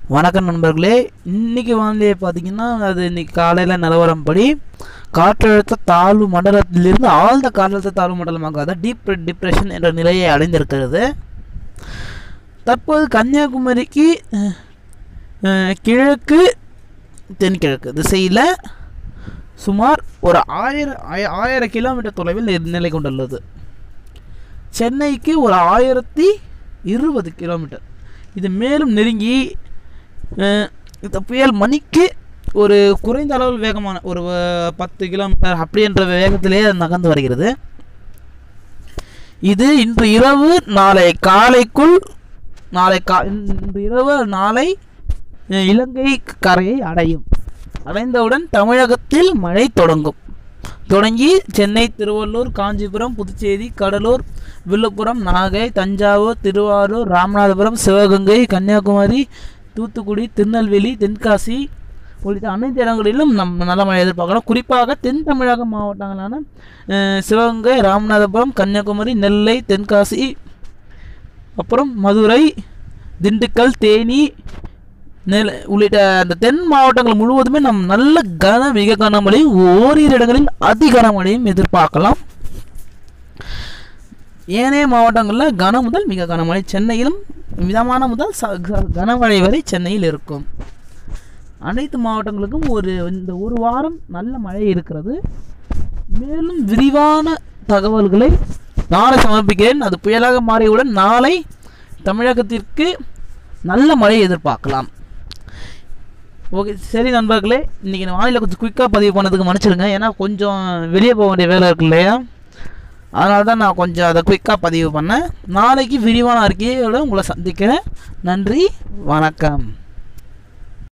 வணக்கம் நண்பர்களே இன்னைக்கு வானிலையை பார்த்தீங்கன்னா அது இன்னைக்கு காலையில் நிலவரம் படி காற்றழுத்த தாழ்வு மண்டலத்திலிருந்து ஆழ்ந்த காற்றழுத்த தாழ்வு மண்டலமாக அதாவது டீப் டிப்ரெஷன் என்ற நிலையை அடைந்திருக்கிறது தற்போது கன்னியாகுமரிக்கு அஹ், அஹ், கிழக்கு தென்கிழக்கு திசையில் சுமார் ஒரு ஆயிரம் ஆய- ஆயிரம் கிலோமீட்டர் தொலைவில் நி- நிலை கொண்டுள்ளது சென்னைக்கு ஒரு ஆயிரத்தி இருபது கிலோமீட்டர் இது மேலும் நெருங்கி அஹ், இந்த புயல் மணிக்கு ஒரு குறைந்த அளவில் வேகமான ஒரு அஹ், பத்து கிலோமீட்டர் அப்படின்ற வேகத்திலே அது நகர்ந்து வருகிறது இது இன்று இரவு நாளை காலைக்குள் நாளை கா இன்று இரவு நாளை அஹ், இலங்கை கரையை அடையும் அடைந்தவுடன் தமிழகத்தில் மழை தொடங்கும் தொடங்கி சென்னை திருவள்ளூர் காஞ்சிபுரம் புதுச்சேரி கடலூர் விழுப்புரம் நாகை தஞ்சாவூர் திருவாரூர் ராமநாதபுரம் சிவகங்கை கன்னியாகுமரி தூத்துக்குடி திருநெல்வேலி தென்காசி உள்ளிட்ட அனைத்து இடங்களிலும் நம் நல்ல மழை எதிர்பார்க்கலாம் குறிப்பாக தென் தமிழக மாவட்டங்களான அஹ், சிவகங்கை ராமநாதபுரம் கன்னியாகுமரி நெல்லை தென்காசி அப்புறம் மதுரை திண்டுக்கல் தேனி நெல் உள்ளிட்ட அந்த தென் மாவட்டங்கள் முழுவதுமே நம் நல்ல கன மிக கனமழையும் ஓரிரு இடங்களில் அதி கனமழையும் எதிர்பார்க்கலாம் ஏனைய மாவட்டங்களில் கன முதல் மிக கனமழை சென்னையிலும் மிதமான முதல் ச- க- கனமழை வரை சென்னையில் இருக்கும் அனைத்து மாவட்டங்களுக்கும் ஒரு இந்த ஒரு வாரம் நல்ல மழை இருக்கிறது மேலும் விரிவான தகவல்களை நாளை சமர்ப்பிக்கிறேன் அது புயலாக மாறியவுடன் நாளை தமிழகத்திற்கு நல்ல மழை எதிர்பார்க்கலாம் ஓகே சரி நண்பர்களே இன்றைக்கி நான் வானிலை கொஞ்சம் குயிக்காக பதிவு பண்ணதுக்கு மன்னிச்சிடுங்க ஏன்னா கொஞ்சம் வெளியே போக வேண்டிய வேலை இருக்கு இல்லையா அதனால தான் நான் கொஞ்சம் அதை குயிக்காக பதிவு பண்ணேன் நாளைக்கு விரிவான அறிக்கையோட உங்களை சந்திக்கிறேன் நன்றி வணக்கம்